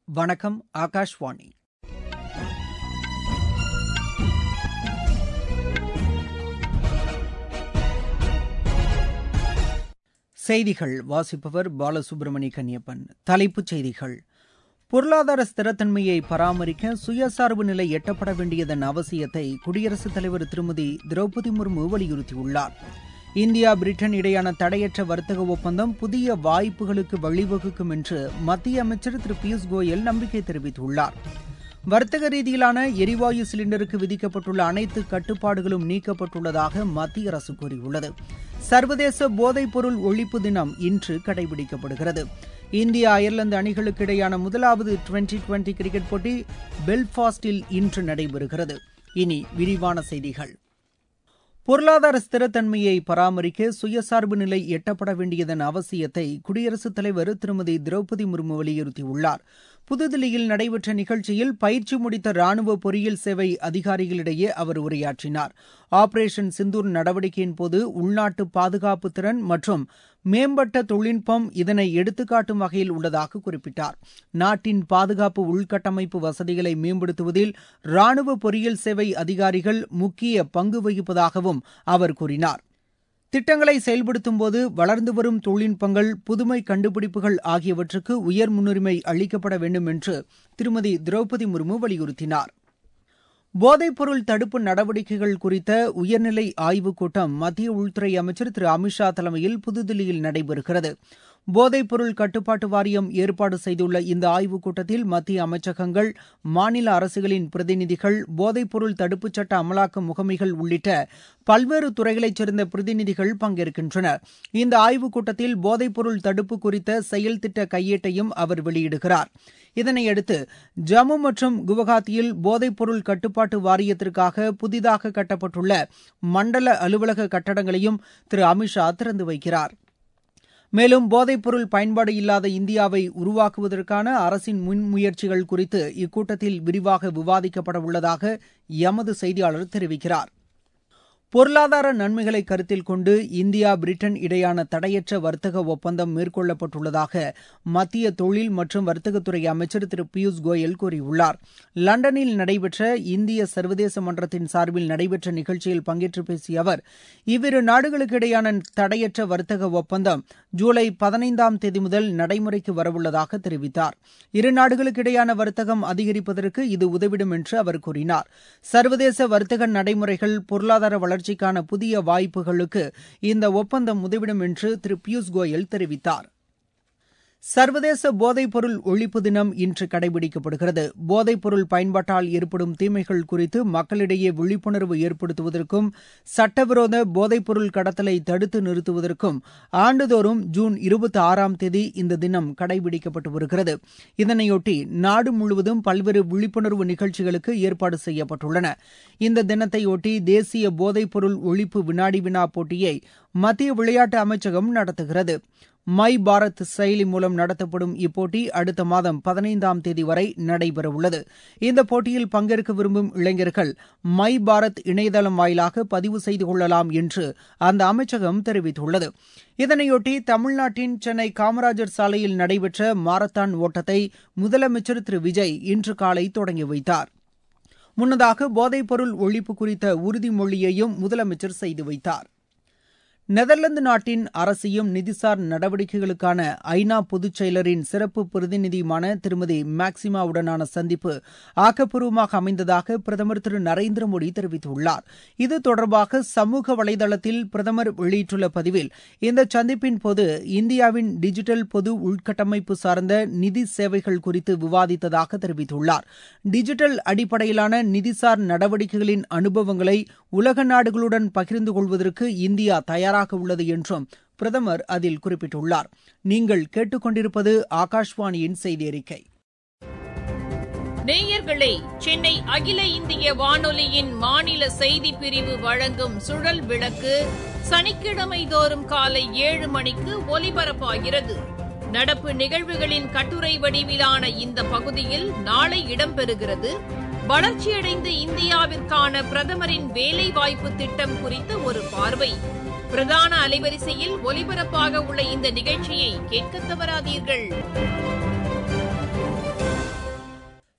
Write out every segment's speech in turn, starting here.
வணக்கம் ஆகாஷ்வாணி செய்திகள் வாசிப்பவர் பாலசுப்ரமணி கன்னியப்பன் தலைப்புச் செய்திகள் பொருளாதார ஸ்திரத்தன்மையை பராமரிக்க சுயசார்பு நிலை எட்டப்பட வேண்டியதன் அவசியத்தை குடியரசுத் தலைவர் திருமதி திரௌபதி முர்மு வலியுறுத்தியுள்ளார் இந்தியா பிரிட்டன் இடையான தடையற்ற வர்த்தக ஒப்பந்தம் புதிய வாய்ப்புகளுக்கு வழிவகுக்கும் என்று மத்திய அமைச்சர் திரு பியூஷ் கோயல் நம்பிக்கை தெரிவித்துள்ளார் வர்த்தக ரீதியிலான எரிவாயு சிலிண்டருக்கு விதிக்கப்பட்டுள்ள அனைத்து கட்டுப்பாடுகளும் நீக்கப்பட்டுள்ளதாக மத்திய அரசு கூறியுள்ளது சர்வதேச போதைப்பொருள் ஒழிப்பு தினம் இன்று கடைபிடிக்கப்படுகிறது இந்தியா அயர்லாந்து அணிகளுக்கு இடையான முதலாவது டுவெண்டி டுவெண்டி கிரிக்கெட் போட்டி பெல்பாஸ்டில் இன்று நடைபெறுகிறது இனி விரிவான செய்திகள் பொருளாதார ஸ்திரத்தன்மையை பராமரிக்க சுயசார்பு நிலை எட்டப்பட வேண்டியதன் அவசியத்தை குடியரசுத் தலைவர் திருமதி திரௌபதி முர்மு வலியுறுத்தியுள்ளார் புதுதில்லியில் நடைபெற்ற நிகழ்ச்சியில் பயிற்சி முடித்த ராணுவ பொறியியல் சேவை அதிகாரிகளிடையே அவர் உரையாற்றினார் ஆபரேஷன் சிந்தூர் நடவடிக்கையின் போது உள்நாட்டு பாதுகாப்பு திறன் மற்றும் மேம்பட்ட தொழில்நுட்பம் இதனை எடுத்துக்காட்டும் வகையில் உள்ளதாக குறிப்பிட்டார் நாட்டின் பாதுகாப்பு உள்கட்டமைப்பு வசதிகளை மேம்படுத்துவதில் ராணுவ பொறியியல் சேவை அதிகாரிகள் முக்கிய பங்கு வகிப்பதாகவும் அவர் கூறினார் திட்டங்களை செயல்படுத்தும் போது வளர்ந்து வரும் தொழில்நுட்பங்கள் புதுமை கண்டுபிடிப்புகள் ஆகியவற்றுக்கு உயர் முன்னுரிமை அளிக்கப்பட வேண்டும் என்று திருமதி திரௌபதி முர்மு வலியுறுத்தினார் போதைப்பொருள் தடுப்பு நடவடிக்கைகள் குறித்த உயர்நிலை ஆய்வுக் கூட்டம் மத்திய உள்துறை அமைச்சர் திரு அமித்ஷா தலைமையில் புதுதில்லியில் நடைபெறுகிறது போதைப்பொருள் கட்டுப்பாட்டு வாரியம் ஏற்பாடு செய்துள்ள இந்த ஆய்வுக் கூட்டத்தில் மத்திய அமைச்சகங்கள் மாநில அரசுகளின் பிரதிநிதிகள் போதைப்பொருள் தடுப்புச் சட்ட அமலாக்க முகமைகள் உள்ளிட்ட பல்வேறு துறைகளைச் சேர்ந்த பிரதிநிதிகள் பங்கேற்கின்றனர் இந்த ஆய்வுக் கூட்டத்தில் போதைப்பொருள் தடுப்பு குறித்த செயல் திட்ட கையேட்டையும் அவர் வெளியிடுகிறார் இதனையடுத்து ஜம்மு மற்றும் குவஹாத்தியில் போதைப்பொருள் கட்டுப்பாட்டு வாரியத்திற்காக புதிதாக கட்டப்பட்டுள்ள மண்டல அலுவலக கட்டடங்களையும் திரு அமித்ஷா திறந்து வைக்கிறார் மேலும் போதைப்பொருள் பயன்பாடு இல்லாத இந்தியாவை உருவாக்குவதற்கான அரசின் முன்முயற்சிகள் குறித்து இக்கூட்டத்தில் விரிவாக விவாதிக்கப்பட உள்ளதாக எமது செய்தியாளர் தெரிவிக்கிறார் பொருளாதார நன்மைகளை கருத்தில் கொண்டு இந்தியா பிரிட்டன் இடையான தடையற்ற வர்த்தக ஒப்பந்தம் மேற்கொள்ளப்பட்டுள்ளதாக மத்திய தொழில் மற்றும் வர்த்தகத்துறை அமைச்சர் திரு பியூஷ் கோயல் கூறியுள்ளார் லண்டனில் நடைபெற்ற இந்திய சர்வதேச மன்றத்தின் சார்பில் நடைபெற்ற நிகழ்ச்சியில் பங்கேற்று பேசிய அவர் இவ்விரு நாடுகளுக்கு இடையான தடையற்ற வர்த்தக ஒப்பந்தம் ஜூலை பதினைந்தாம் தேதி முதல் நடைமுறைக்கு வரவுள்ளதாக தெரிவித்தார் இரு நாடுகளுக்கு இடையான வர்த்தகம் அதிகரிப்பதற்கு இது உதவிடும் என்று அவர் கூறினார் சர்வதேச வர்த்தக நடைமுறைகள் பொருளாதார வளர்ச்சி வளர்ச்சிக்கான புதிய வாய்ப்புகளுக்கு இந்த ஒப்பந்தம் உதவிடும் என்று திரு பியூஷ் கோயல் தெரிவித்தார் சர்வதேச போதைப்பொருள் ஒழிப்பு தினம் இன்று கடைபிடிக்கப்படுகிறது போதைப்பொருள் பயன்பாட்டால் ஏற்படும் தீமைகள் குறித்து மக்களிடையே விழிப்புணர்வு ஏற்படுத்துவதற்கும் சட்டவிரோத போதைப்பொருள் கடத்தலை தடுத்து நிறுத்துவதற்கும் ஆண்டுதோறும் ஜூன் இருபத்தி ஆறாம் தேதி இந்த தினம் கடைபிடிக்கப்பட்டு வருகிறது இதனையொட்டி நாடு முழுவதும் பல்வேறு விழிப்புணர்வு நிகழ்ச்சிகளுக்கு ஏற்பாடு செய்யப்பட்டுள்ளன இந்த தினத்தையொட்டி தேசிய போதைப்பொருள் ஒழிப்பு வினாடி வினா போட்டியை மத்திய விளையாட்டு அமைச்சகம் நடத்துகிறது மை பாரத் செயலி மூலம் நடத்தப்படும் இப்போட்டி அடுத்த மாதம் பதினைந்தாம் தேதி வரை நடைபெறவுள்ளது இந்த போட்டியில் பங்கேற்க விரும்பும் இளைஞர்கள் மை பாரத் இணையதளம் வாயிலாக பதிவு செய்து கொள்ளலாம் என்று அந்த அமைச்சகம் தெரிவித்துள்ளது இதனையொட்டி தமிழ்நாட்டின் சென்னை காமராஜர் சாலையில் நடைபெற்ற மாரத்தான் ஓட்டத்தை முதலமைச்சர் திரு விஜய் இன்று காலை தொடங்கி வைத்தார் முன்னதாக போதைப்பொருள் ஒழிப்பு குறித்த உறுதிமொழியையும் முதலமைச்சர் செய்து வைத்தார் நெதர்லாந்து நாட்டின் அரசியும் நிதிசார் நடவடிக்கைகளுக்கான ஐநா பொதுச் செயலரின் சிறப்பு பிரதிநிதியுமான திருமதி மேக்சிமாவுடனான சந்திப்பு ஆக்கப்பூர்வமாக அமைந்ததாக பிரதமர் திரு நரேந்திர மோடி தெரிவித்துள்ளார் இது தொடர்பாக சமூக வலைதளத்தில் பிரதமர் வெளியிட்டுள்ள பதிவில் இந்த சந்திப்பின் போது இந்தியாவின் டிஜிட்டல் பொது உள்கட்டமைப்பு சார்ந்த நிதி சேவைகள் குறித்து விவாதித்ததாக தெரிவித்துள்ளார் டிஜிட்டல் அடிப்படையிலான நிதிசார் நடவடிக்கைகளின் அனுபவங்களை உலக நாடுகளுடன் பகிர்ந்து கொள்வதற்கு இந்தியா தயார் தயாராக உள்ளது என்றும் பிரதமர் அதில் குறிப்பிட்டுள்ளார் நீங்கள் கேட்டுக்கொண்டிருப்பது ஆகாஷ்வாணியின் செய்தி அறிக்கை நேயர்களே சென்னை அகில இந்திய வானொலியின் மாநில செய்தி பிரிவு வழங்கும் சுழல் விளக்கு சனிக்கிழமை தோறும் காலை ஏழு மணிக்கு ஒலிபரப்பாகிறது நடப்பு நிகழ்வுகளின் கட்டுரை வடிவிலான இந்த பகுதியில் நாளை இடம்பெறுகிறது வளர்ச்சியடைந்த இந்தியாவிற்கான பிரதமரின் வேலைவாய்ப்பு திட்டம் குறித்த ஒரு பார்வை பிரதான அலைவரிசையில் ஒலிபரப்பாக உள்ள இந்த நிகழ்ச்சியை கேட்க தவறாதீர்கள்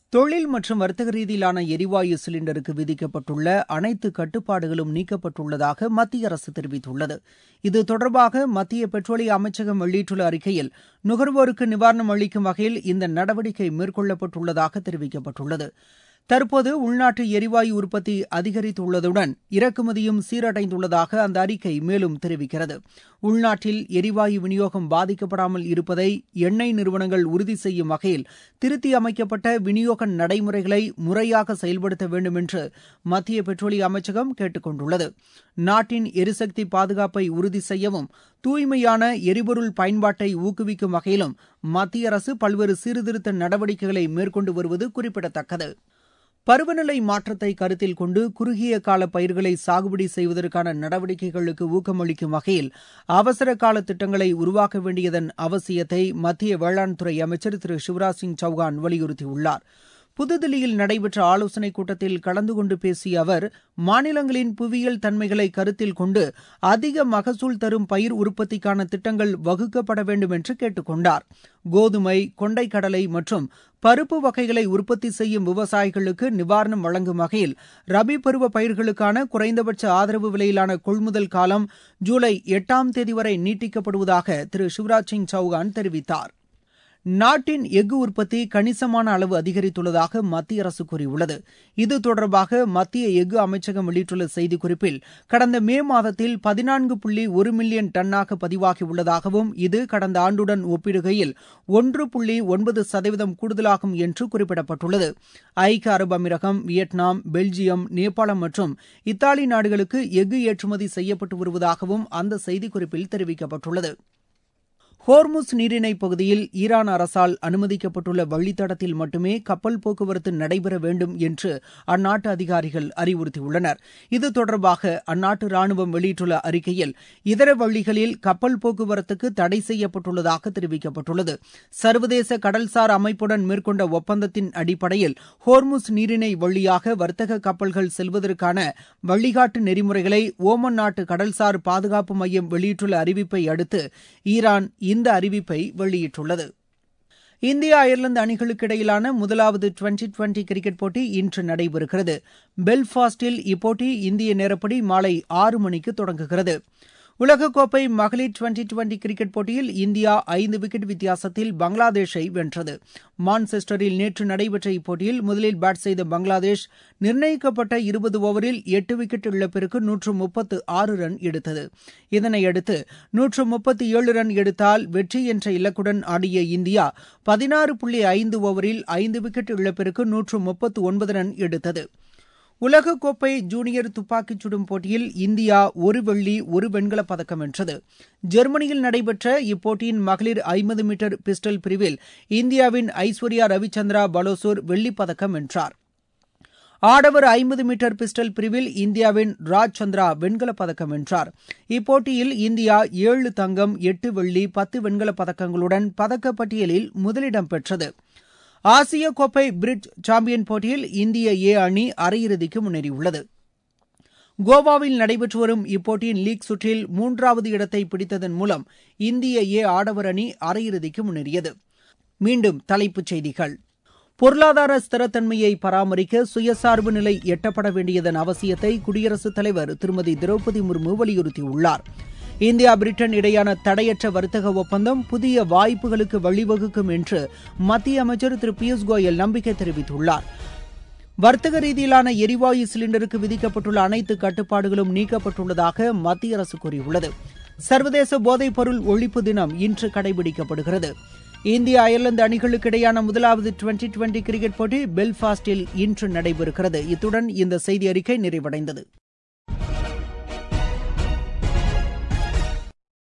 தொழில் மற்றும் வர்த்தக ரீதியிலான எரிவாயு சிலிண்டருக்கு விதிக்கப்பட்டுள்ள அனைத்து கட்டுப்பாடுகளும் நீக்கப்பட்டுள்ளதாக மத்திய அரசு தெரிவித்துள்ளது இது தொடர்பாக மத்திய பெட்ரோலிய அமைச்சகம் வெளியிட்டுள்ள அறிக்கையில் நுகர்வோருக்கு நிவாரணம் அளிக்கும் வகையில் இந்த நடவடிக்கை மேற்கொள்ளப்பட்டுள்ளதாக தெரிவிக்கப்பட்டுள்ளது தற்போது உள்நாட்டு எரிவாயு உற்பத்தி அதிகரித்துள்ளதுடன் இறக்குமதியும் சீரடைந்துள்ளதாக அந்த அறிக்கை மேலும் தெரிவிக்கிறது உள்நாட்டில் எரிவாயு விநியோகம் பாதிக்கப்படாமல் இருப்பதை எண்ணெய் நிறுவனங்கள் உறுதி செய்யும் வகையில் திருத்தி அமைக்கப்பட்ட விநியோக நடைமுறைகளை முறையாக செயல்படுத்த வேண்டும் என்று மத்திய பெட்ரோலிய அமைச்சகம் கேட்டுக் கொண்டுள்ளது நாட்டின் எரிசக்தி பாதுகாப்பை உறுதி செய்யவும் தூய்மையான எரிபொருள் பயன்பாட்டை ஊக்குவிக்கும் வகையிலும் மத்திய அரசு பல்வேறு சீர்திருத்த நடவடிக்கைகளை மேற்கொண்டு வருவது குறிப்பிடத்தக்கது பருவநிலை மாற்றத்தை கருத்தில் கொண்டு குறுகிய கால பயிர்களை சாகுபடி செய்வதற்கான நடவடிக்கைகளுக்கு ஊக்கமளிக்கும் வகையில் அவசர கால திட்டங்களை உருவாக்க வேண்டியதன் அவசியத்தை மத்திய வேளாண் துறை அமைச்சர் திரு சிவராஜ் சிங் சௌகான் வலியுறுத்தியுள்ளார் புதுதில்லியில் நடைபெற்ற ஆலோசனைக் கூட்டத்தில் கலந்து கொண்டு பேசிய அவர் மாநிலங்களின் புவியியல் தன்மைகளை கருத்தில் கொண்டு அதிக மகசூல் தரும் பயிர் உற்பத்திக்கான திட்டங்கள் வகுக்கப்பட வேண்டும் என்று கேட்டுக் கொண்டார் கோதுமை கொண்டைக்கடலை மற்றும் பருப்பு வகைகளை உற்பத்தி செய்யும் விவசாயிகளுக்கு நிவாரணம் வழங்கும் வகையில் ரபி பருவ பயிர்களுக்கான குறைந்தபட்ச ஆதரவு விலையிலான கொள்முதல் காலம் ஜூலை எட்டாம் தேதி வரை நீட்டிக்கப்படுவதாக திரு சிவராஜ் சிங் சௌகான் தெரிவித்தார் நாட்டின் எஃகு உற்பத்தி கணிசமான அளவு அதிகரித்துள்ளதாக மத்திய அரசு கூறியுள்ளது இது தொடர்பாக மத்திய எஃகு அமைச்சகம் வெளியிட்டுள்ள செய்திக்குறிப்பில் கடந்த மே மாதத்தில் பதினான்கு புள்ளி ஒரு மில்லியன் டன்னாக பதிவாகியுள்ளதாகவும் இது கடந்த ஆண்டுடன் ஒப்பிடுகையில் ஒன்று புள்ளி ஒன்பது சதவீதம் கூடுதலாகும் என்று குறிப்பிடப்பட்டுள்ளது ஐக்கிய அரபு அமீரகம் வியட்நாம் பெல்ஜியம் நேபாளம் மற்றும் இத்தாலி நாடுகளுக்கு எஃகு ஏற்றுமதி செய்யப்பட்டு வருவதாகவும் அந்த செய்திக்குறிப்பில் தெரிவிக்கப்பட்டுள்ளது ஹோர்முஸ் நீரிணை பகுதியில் ஈரான் அரசால் அனுமதிக்கப்பட்டுள்ள வழித்தடத்தில் மட்டுமே கப்பல் போக்குவரத்து நடைபெற வேண்டும் என்று அந்நாட்டு அதிகாரிகள் அறிவுறுத்தியுள்ளனர் இது தொடர்பாக அந்நாட்டு ராணுவம் வெளியிட்டுள்ள அறிக்கையில் இதர வழிகளில் கப்பல் போக்குவரத்துக்கு தடை செய்யப்பட்டுள்ளதாக தெரிவிக்கப்பட்டுள்ளது சர்வதேச கடல்சார் அமைப்புடன் மேற்கொண்ட ஒப்பந்தத்தின் அடிப்படையில் ஹோர்முஸ் நீரிணை வழியாக வர்த்தக கப்பல்கள் செல்வதற்கான வழிகாட்டு நெறிமுறைகளை ஓமன் நாட்டு கடல்சார் பாதுகாப்பு மையம் வெளியிட்டுள்ள அறிவிப்பை அடுத்து ஈரான் இந்த அறிவிப்பை வெளியிட்டுள்ளது இந்தியா அயர்லாந்து அணிகளுக்கு இடையிலான முதலாவது டுவெண்டி டுவெண்டி கிரிக்கெட் போட்டி இன்று நடைபெறுகிறது பெல்பாஸ்டில் இப்போட்டி இந்திய நேரப்படி மாலை ஆறு மணிக்கு தொடங்குகிறது உலகக்கோப்பை மகளிர் டுவெண்டி டுவெண்டி கிரிக்கெட் போட்டியில் இந்தியா ஐந்து விக்கெட் வித்தியாசத்தில் பங்களாதேஷை வென்றது மான்செஸ்டரில் நேற்று நடைபெற்ற இப்போட்டியில் முதலில் பேட் செய்த பங்களாதேஷ் நிர்ணயிக்கப்பட்ட இருபது ஓவரில் எட்டு விக்கெட் இழப்பிற்கு நூற்று முப்பத்து ஆறு ரன் எடுத்தது இதனையடுத்து நூற்று முப்பத்தி ஏழு ரன் எடுத்தால் வெற்றி என்ற இலக்குடன் ஆடிய இந்தியா பதினாறு புள்ளி ஐந்து ஓவரில் ஐந்து விக்கெட் இழப்பிற்கு நூற்று முப்பத்து ஒன்பது ரன் எடுத்தது உலகக்கோப்பை ஜூனியர் துப்பாக்கிச் சுடும் போட்டியில் இந்தியா ஒரு வெள்ளி ஒரு வெண்கலப் பதக்கம் வென்றது ஜெர்மனியில் நடைபெற்ற இப்போட்டியின் மகளிர் ஐம்பது மீட்டர் பிஸ்டல் பிரிவில் இந்தியாவின் ஐஸ்வர்யா ரவிச்சந்திரா பலோசூர் வெள்ளிப் பதக்கம் வென்றார் ஆடவர் ஐம்பது மீட்டர் பிஸ்டல் பிரிவில் இந்தியாவின் ராஜ் சந்திரா வெண்கலப் பதக்கம் வென்றார் இப்போட்டியில் இந்தியா ஏழு தங்கம் எட்டு வெள்ளி பத்து வெண்கலப் பதக்கங்களுடன் பதக்கப்பட்டியலில் முதலிடம் பெற்றது ஆசிய கோப்பை பிரிட்ஜ் சாம்பியன் போட்டியில் இந்திய ஏ அணி அரையிறுதிக்கு முன்னேறியுள்ளது கோவாவில் நடைபெற்று வரும் இப்போட்டியின் லீக் சுற்றில் மூன்றாவது இடத்தை பிடித்ததன் மூலம் இந்திய ஏ ஆடவர் அணி அரையிறுதிக்கு முன்னேறியது மீண்டும் தலைப்புச் செய்திகள் பொருளாதார ஸ்திரத்தன்மையை பராமரிக்க சுயசார்பு நிலை எட்டப்பட வேண்டியதன் அவசியத்தை குடியரசுத் தலைவர் திருமதி திரௌபதி முர்மு வலியுறுத்தியுள்ளார் இந்தியா பிரிட்டன் இடையான தடையற்ற வர்த்தக ஒப்பந்தம் புதிய வாய்ப்புகளுக்கு வழிவகுக்கும் என்று மத்திய அமைச்சர் திரு பியூஷ் கோயல் நம்பிக்கை தெரிவித்துள்ளார் வர்த்தக ரீதியிலான எரிவாயு சிலிண்டருக்கு விதிக்கப்பட்டுள்ள அனைத்து கட்டுப்பாடுகளும் நீக்கப்பட்டுள்ளதாக மத்திய அரசு கூறியுள்ளது சர்வதேச போதைப் பொருள் ஒழிப்பு தினம் இன்று கடைபிடிக்கப்படுகிறது இந்திய அயர்லாந்து அணிகளுக்கு இடையான முதலாவது டுவெண்டி டுவெண்டி கிரிக்கெட் போட்டி பெல்பாஸ்டில் இன்று நடைபெறுகிறது இத்துடன் இந்த செய்தி அறிக்கை நிறைவடைந்தது